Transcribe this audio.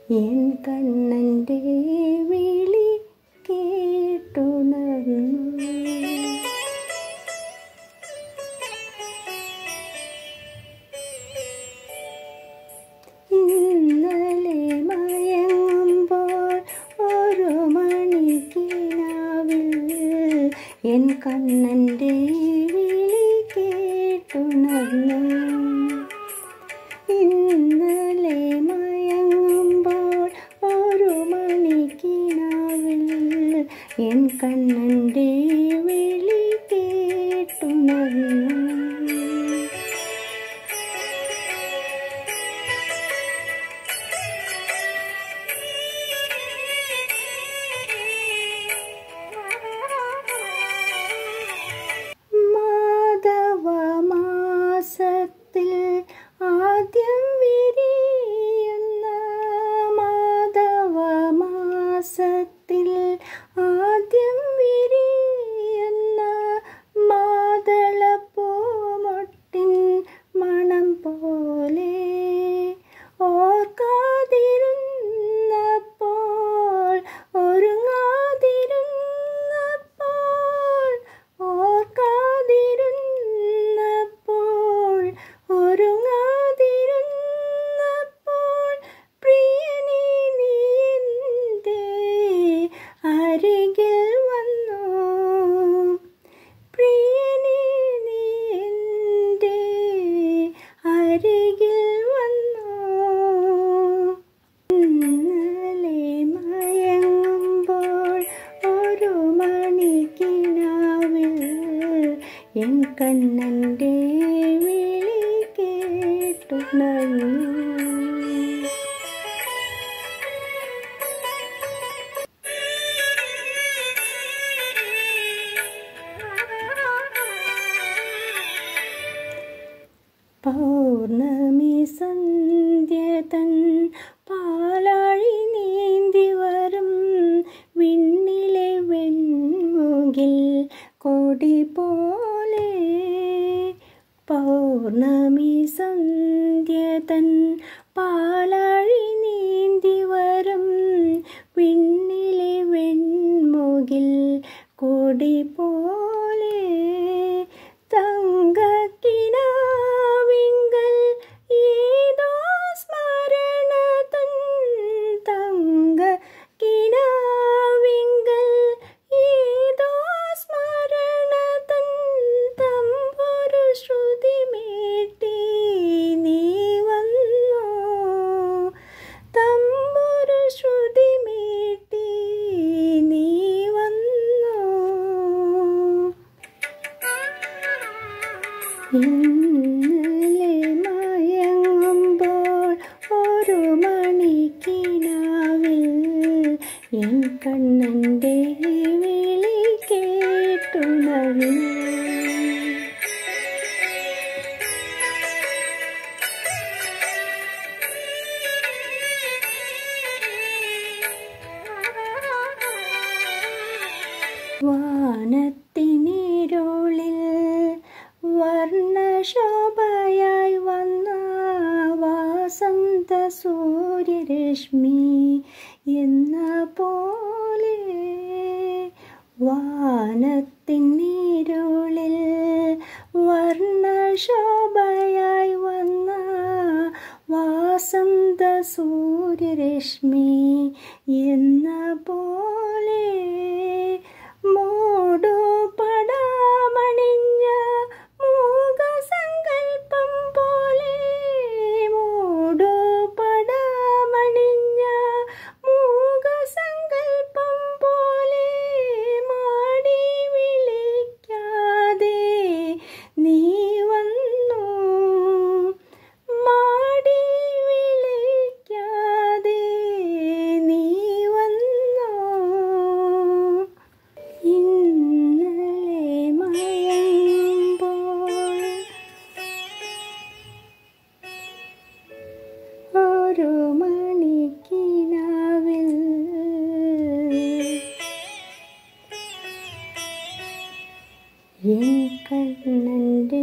N കണ്ണൻ്റെ വിളി കേട്ടുണർന്നു ഇന്നലെ മയങ്ങുമ്പോൾ ഒരു മണിക്കിനാവിൽ എൻ കണ്ണൻ്റെ വിളി കേട്ടുണർന്നു ഇന്നലെ മയങ്ങുമ്പോൾ ഒരു മണിക്കിനാവിൽ എൻ കണ്ണൻ്റെ വിളി കേട്ടുണർന്നു മാധവമാസത്തിൽ ആദ്യം വിരിയുന്ന മാധവമാസത്തിൽ ആദ്യം വിരിയുന്ന മാതളപ്പൂമൊട്ടിൻ മണം പോലെ ഓർക്കാതിരുന്നപ്പോൾ ഒരുങ്ങാതിരുന്നപ്പോൾ ഓർക്കാതിരുന്നപ്പോൾ ഒരുങ്ങാതിരുന്നപ്പോൾ പ്രിയനേ നീ എൻ്റെ അരികിൽ വന്നു പ്രിയനേ നീ എൻ്റെ അരികിൽ വന്നു ഇന്നലെ മയങ്ങുമ്പോൾ ഒരു മണിക്കിനാവിൽ എൻ കണ്ണൻ്റെ വിളി കേട്ടുണർന്നു പൗർണമി സന്ധ്യതൻ പാലാഴി നീന്തി വരും വിണ്ണിലെ വെൺമുകിൽ കൊടി പോലെ പൗർണമി സന്ധ്യതൻ പാലാഴി നീന്തി വരും വിണ്ണിലെ വെൺമുകിൽ കൊടി പോലെ തങ്കക്കിനാവിങ്കൽ ഏതോ സ്മരണ തൻ തങ്കക്കിനാവിങ്കൽ ഏതോ സ്മരണ തൻ തമ്പൊരു ശ്രുതി മേട്ടി നീ വന്നു തമ്പൊരു ശ്രുതി മേട്ടി നീ വന്നു ഇന്നലെ മയങ്ങുമ്പോൾ ഒരു മണിക്കിനാവിൽ എൻ കണ്ണൻ്റെ വിളി കേട്ടുണർന്നു വാനത്തിനിരുളിൽ വർണ്ണശോഭയായി വന്ന വാസന്ത സൂര്യരശ്മി എന്ന പോലെ വാനത്തിനിരുളിൽ വർണ്ണശോഭയായി വന്ന വാസന്ത സൂര്യരശ്മി എന്ന പോലെ മൂടു പടമണിഞ്ഞ മൂകസങ്കൽപ്പം പോലെ മൂടു പടമണിഞ്ഞ മൂകസങ്കൽപ്പം പോലെ മാടി വിളിക്കാതെ നീ വന്നു മാടി വിളിക്കാതെ നീ വന്നു ഇന്നലെ മയങ്ങുമ്പോൾ ഒരു മണിക്കിനാവിൽ എൻ കണ്ണൻ്റെ